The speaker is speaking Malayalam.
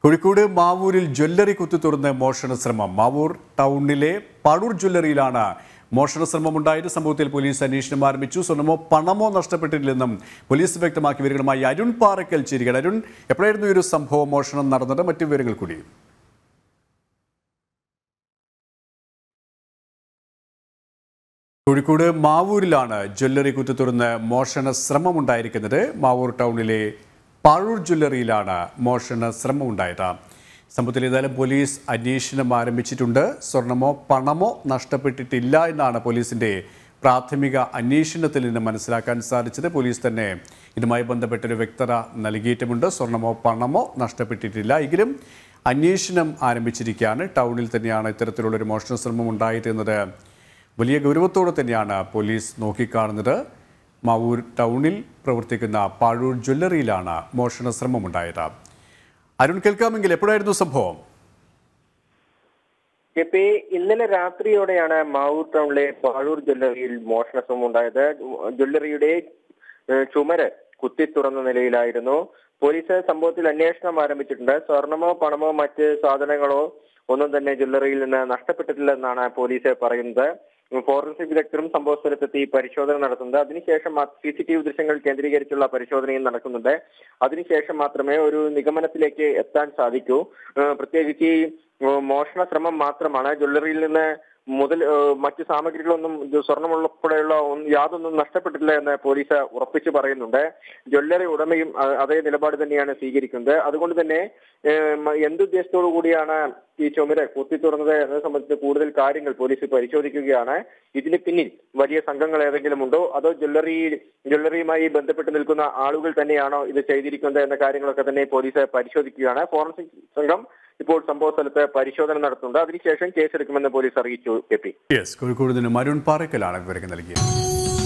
കോഴിക്കോട് മാവൂരിൽ ജ്വല്ലറി കുത്തിത്തുറന്ന് മോഷണ ശ്രമം മാവൂർ ടൗണിലെ പടൂർ ജ്വല്ലറിയിലാണ് മോഷണ ശ്രമം ഉണ്ടായത് സംഭവത്തിൽ പോലീസ് അന്വേഷണം ആരംഭിച്ചു സ്വർണമോ പണമോ നഷ്ടപ്പെട്ടിട്ടില്ലെന്നും പോലീസ് വ്യക്തമാക്കി വിവരങ്ങളുമായി അരുൺ പാറക്കൽ ചേരുകയാണ് അരുൺ എപ്പോഴായിരുന്നു ഈ ഒരു സംഭവം മോഷണം നടന്നത് മറ്റു വിവരങ്ങൾ കൂടി കോഴിക്കോട് മാവൂരിലാണ് ജ്വല്ലറി കുത്തിത്തുറന്ന് മോഷണ ശ്രമം ഉണ്ടായിരിക്കുന്നത് മാവൂർ ടൗണിലെ പാഴൂർ ജ്വല്ലറിയിലാണ് മോഷണ ശ്രമം ഉണ്ടായത് സംഭവത്തിൽ ഏതായാലും പോലീസ് അന്വേഷണം ആരംഭിച്ചിട്ടുണ്ട് സ്വർണമോ പണമോ നഷ്ടപ്പെട്ടിട്ടില്ല എന്നാണ് പോലീസിന്റെ പ്രാഥമിക അന്വേഷണത്തിൽ നിന്ന് മനസ്സിലാക്കാൻ സാധിച്ചത് പോലീസ് തന്നെ ഇതുമായി ബന്ധപ്പെട്ടൊരു വ്യക്തത നൽകിയിട്ടുമുണ്ട് സ്വർണമോ പണമോ നഷ്ടപ്പെട്ടിട്ടില്ല എങ്കിലും അന്വേഷണം ആരംഭിച്ചിരിക്കുകയാണ് ടൗണിൽ തന്നെയാണ് ഇത്തരത്തിലുള്ളൊരു മോഷണ ശ്രമം ഉണ്ടായത് എന്നത് വലിയ ഗൗരവത്തോടെ തന്നെയാണ് പോലീസ് നോക്കിക്കാണുന്നത് മാവൂർ ടൗണിൽ പ്രവർത്തിക്കുന്ന പാഴൂർ ജ്വല്ലറിയിലാണ് മോഷണ ശ്രമമുണ്ടായത് അരുൺ കേൾക്കാമെങ്കിൽ എപ്പോഴായിരുന്നു സംഭവം കെ പി ഇന്നലെ രാത്രിയോടെയാണ് മാവൂർ ടൗണിലെ പാഴൂർ ജ്വല്ലറിയിൽ മോഷണ ശ്രമം ഉണ്ടായത് ജ്വല്ലറിയുടെ ഏഹ്, ചുമര് കുത്തി തുറന്ന നിലയിലായിരുന്നു പോലീസ് സംഭവത്തിൽ അന്വേഷണം ആരംഭിച്ചിട്ടുണ്ട് സ്വർണമോ പണമോ മറ്റ് സാധനങ്ങളോ ഒന്നും തന്നെ ജ്വല്ലറിയിൽ നിന്ന് നഷ്ടപ്പെട്ടിട്ടില്ലെന്നാണ് പോലീസ് പറയുന്നത് ഫോറൻസിക് വിദഗ്ധരും സംഭവ സ്ഥലത്തെത്തി പരിശോധന നടത്തുന്നത് അതിനുശേഷം സി സി ടി വി ദൃശ്യങ്ങൾ കേന്ദ്രീകരിച്ചുള്ള പരിശോധനയും നടക്കുന്നുണ്ട് അതിനുശേഷം മാത്രമേ ഒരു നിഗമനത്തിലേക്ക് എത്താൻ സാധിക്കൂ ഏഹ് പ്രത്യേകിച്ച് ഈ ഏഹ് മോഷണ ശ്രമം മാത്രമാണ് ജ്വല്ലറിയിൽ നിന്ന് മുതൽ ഏഹ് മറ്റ് സാമഗ്രികളൊന്നും ഇത് സ്വർണ്ണമുൾപ്പെടെയുള്ള ഒന്നും യാതൊന്നും നഷ്ടപ്പെട്ടിട്ടില്ല എന്ന് പോലീസ് ഉറപ്പിച്ചു പറയുന്നുണ്ട് ജ്വല്ലറി ഉടമയും അ- അതേ നിലപാട് തന്നെയാണ് സ്വീകരിക്കുന്നത് അതുകൊണ്ട് തന്നെ ഏഹ് മ- എന്തുദ്ദേശത്തോടു കൂടിയാണ് ഈ ചുമര് കുത്തി തുറന്നത് എന്നത് സംബന്ധിച്ച് കൂടുതൽ കാര്യങ്ങൾ പോലീസ് പരിശോധിക്കുകയാണ് ഇതിന് പിന്നിൽ വലിയ സംഘങ്ങൾ ഏതെങ്കിലും ഉണ്ടോ അതോ ജ്വല്ലറി ജ്വല്ലറിയുമായി ബന്ധപ്പെട്ട് നിൽക്കുന്ന ആളുകൾ തന്നെയാണോ ഇത് ചെയ്തിരിക്കുന്നത് എന്ന കാര്യങ്ങളൊക്കെ തന്നെ പോലീസ് പരിശോധിക്കുകയാണ് ഫോറൻസിക് സംഘം ഇപ്പോൾ സംഭവ സ്ഥലത്ത് പരിശോധന നടത്തുന്നുണ്ട് അതിനുശേഷം കേസെടുക്കുമെന്ന് പോലീസ് അറിയിച്ചു കെ പി യെസ് കോഴിക്കോട് നിന്നും അരുൺ പാറക്കലാണ് വിവരങ്ങൾ നൽകിയത്